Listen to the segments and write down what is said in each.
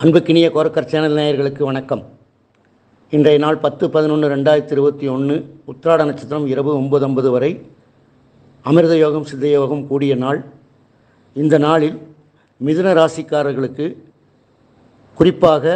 அன்புக்கினிய Gorakkar channel நேயர்களுக்கு வணக்கம் இன்றைய நாள் பத்து பதினொன்று ரெண்டாயிரத்தி இருபத்தி ஒன்று உத்திராட நட்சத்திரம் இரவு ஒன்பது ஐம்பது வரை அமிர்த யோகம் சித்த யோகம் கூடிய நாள் இந்த நாளில் மிதுன ராசிக்காரர்களுக்கு குறிப்பாக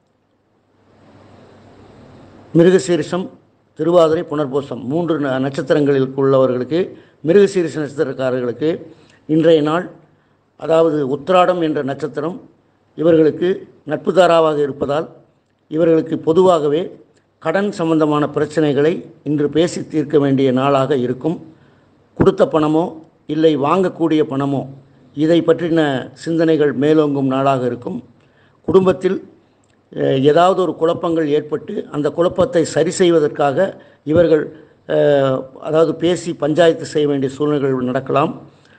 மிருகசீரிஷம் திருவாதிரை புனர்பூசம் மூன்று ந- நட்சத்திரங்களில் உள்ளவர்களுக்கு மிருகசீரிஷ நட்சத்திரக்காரர்களுக்கு இன்றைய நாள் அதாவது உத்திராடம் என்ற நட்சத்திரம் இவர்களுக்கு நட்புதாராவாக இருப்பதால் இவர்களுக்கு பொதுவாகவே கடன் சம்பந்தமான பிரச்சனைகளை இன்று பேசி தீர்க்க வேண்டிய நாளாக இருக்கும் கொடுத்த பணமோ இல்லை வாங்கக்கூடிய பணமோ இதை பற்றின சிந்தனைகள் மேலோங்கும் நாளாக இருக்கும் குடும்பத்தில் அஹ், ஏதாவது ஒரு குழப்பங்கள் ஏற்பட்டு அந்த குழப்பத்தை சரி செய்வதற்காக இவர்கள் அஹ், அதாவது பேசி பஞ்சாயத்து செய்ய வேண்டிய சூழ்நிலைகள் நடக்கலாம்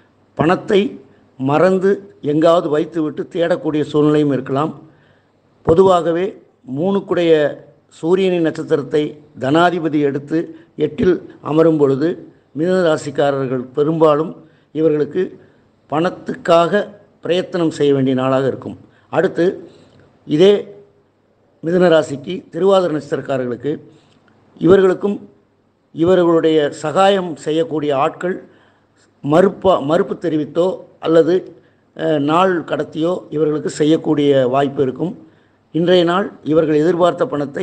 பணத்தை மறந்து எங்காவது வைத்துவிட்டு தேடக்கூடிய சூழ்நிலையும் இருக்கலாம் பொதுவாகவே மூணுக்குடைய சூரியனின் நட்சத்திரத்தை தனாதிபதி எடுத்து எட்டில் அமரும் பொழுது மிதுன ராசிக்காரர்கள் பெரும்பாலும் இவர்களுக்கு பணத்துக்காக பிரயத்தனம் செய்ய வேண்டிய நாளாக இருக்கும் அடுத்து இதே மிதுன ராசிக்கு திருவாதிரை நட்சத்திரக்காரர்களுக்கு இவர்களுக்கும் இவர்களுடைய சகாயம் செய்யக்கூடிய ஆட்கள் மறுப்பா மறுப்பு தெரிவித்தோ அல்லது அஹ், நாள் கடத்தியோ இவர்களுக்கு செய்யக்கூடிய வாய்ப்பு இருக்கும் இன்றைய நாள் இவர்கள் எதிர்பார்த்த பணத்தை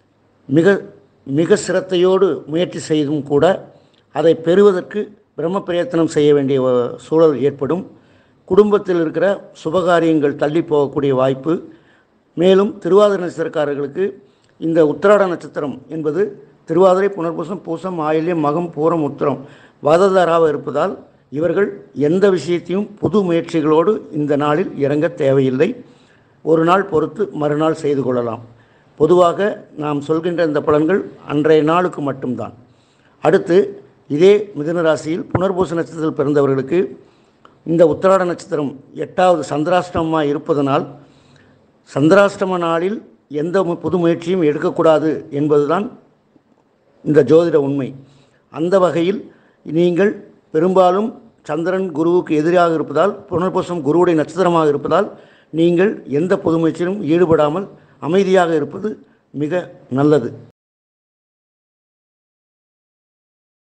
மிக மிக சிரத்தையோடு முயற்சி செய்தும் கூட அதை பெறுவதற்கு பிரம்ம பிரயத்தனம் செய்ய வேண்டிய வ- சூழல் ஏற்படும் குடும்பத்தில் இருக்கிற சுபகாரியங்கள் தள்ளி போகக்கூடிய வாய்ப்பு மேலும் திருவாதிரை நட்சத்திரக்காரர்களுக்கு இந்த உத்திராட நட்சத்திரம் என்பது திருவாதிரை புனர்பூசம் பூசம் ஆயில்யம் மகம் பூரம் உத்திரம் வாததாராக இருப்பதால் இவர்கள் எந்த விஷயத்தையும் புது முயற்சிகளோடு இந்த நாளில் இறங்க தேவையில்லை ஒரு நாள் பொறுத்து மறுநாள் செய்து கொள்ளலாம் பொதுவாக நாம் சொல்கின்ற இந்த பலன்கள் அன்றைய நாளுக்கு மட்டும்தான் அடுத்து இதே மிதுன ராசியில் புனர்பூச நட்சத்திரத்தில் பிறந்தவர்களுக்கு இந்த உத்திராட நட்சத்திரம் எட்டாவது சந்திராஷ்டமமாக இருப்பதனால் சந்திராஷ்டம நாளில் எந்த மு- புது முயற்சியும் எடுக்கக்கூடாது என்பதுதான் இந்த ஜோதிட உண்மை அந்த வகையில் நீங்கள் பெரும்பாலும் சந்திரன் குருவுக்கு எதிராக இருப்பதால் புனர்பூசம் குருவுடைய நட்சத்திரமாக இருப்பதால் நீங்கள் எந்த பொது முயற்சியிலும் ஈடுபடாமல் அமைதியாக இருப்பது மிக நல்லது